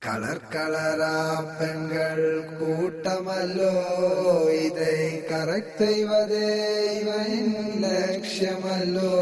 colour கலரா பெண்கள் கூட்டமல்லோ இதை கரெக்ட் செய்வதே இவன் லட்சியமல்லோ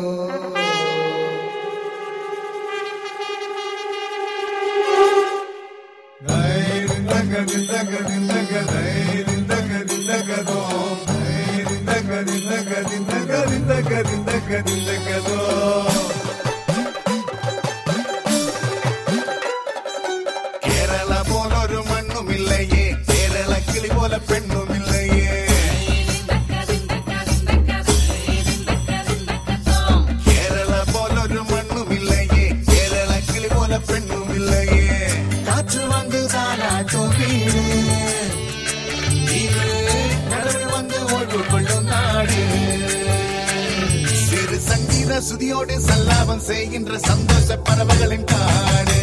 കേരള പോലൊരു മണ്ണുമില്ലയേ കേരള കിളി പോലെ പെണ്ണുമില്ലയേ കേരള പോലൊരു മണ്ണുമില്ലയേ കേരള കിളി പോലെ പെണ്ണുമില്ലയേ കാറ്റ് വന്ന് താനാട്ടും വീട് ഇത് கடல் வந்து ஓய்வு கொள்ளும் நாடு சிறு சங்கீத சுதியோடு சல்லாபம் செய்கின்ற சந்தோஷ பறவைகளின் காடு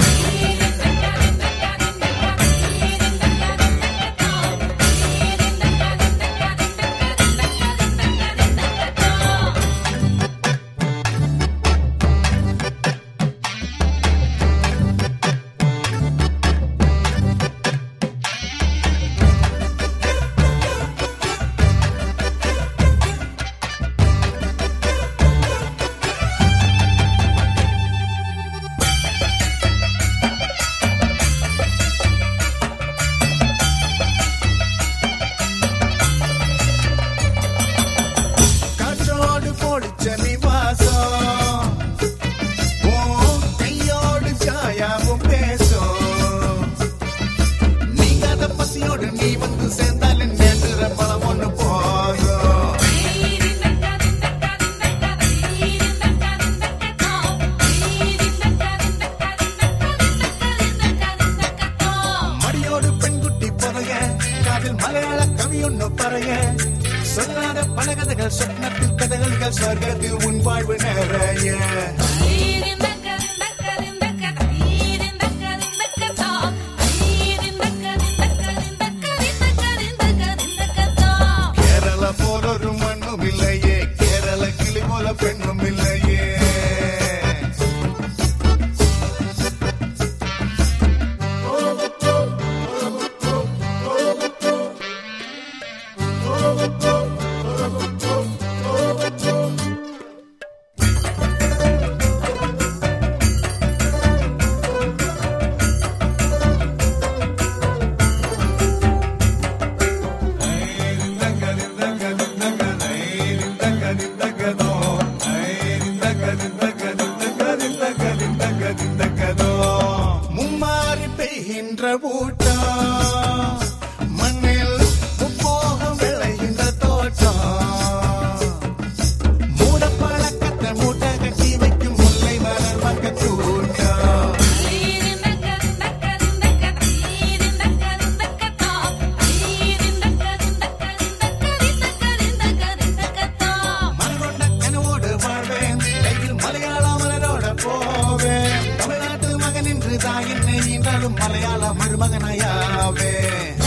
காற்றோடு போடிச்ச நிவாசம் ஓ கையோடு சாயாவும் பேசும் நீங்காத பசியோடு நீ வந்து சேர்ந்தால் நேற்று பழம் ஒண்ணு போதும் மடியோடு பெண்குட்டி பறக காதில் மலையாள கவி ஒண்ணு பறக சொல்லாத பல கதைகள் சொப்னத்தில் கதைகள் சொர்க்கத்தில் உன் வாழ்வு நிறைய കേരള പോലൊരു മണ്ണുമില്ലയേ കേരള കിളി പോലെ പെണ്ണുമില്ലയേ மும்மாறி பெய்கின்ற ஊட்டம் மண்ணில் முப்போகம் விளைகின்ற தோட்டம் மூட பழக்கத்தை மூட்டை கட்டி வைக்கும் முல்லை மலர் மக்க கூட்டம் மனகொண்ட கனவோடு வாழ்வேன் கையில் மலையாள மலரோட போவேன் தமிழ்நாட்டு மகன் என்று தாயின்னை என்றாலும் மலையாள மருமகனாயாவே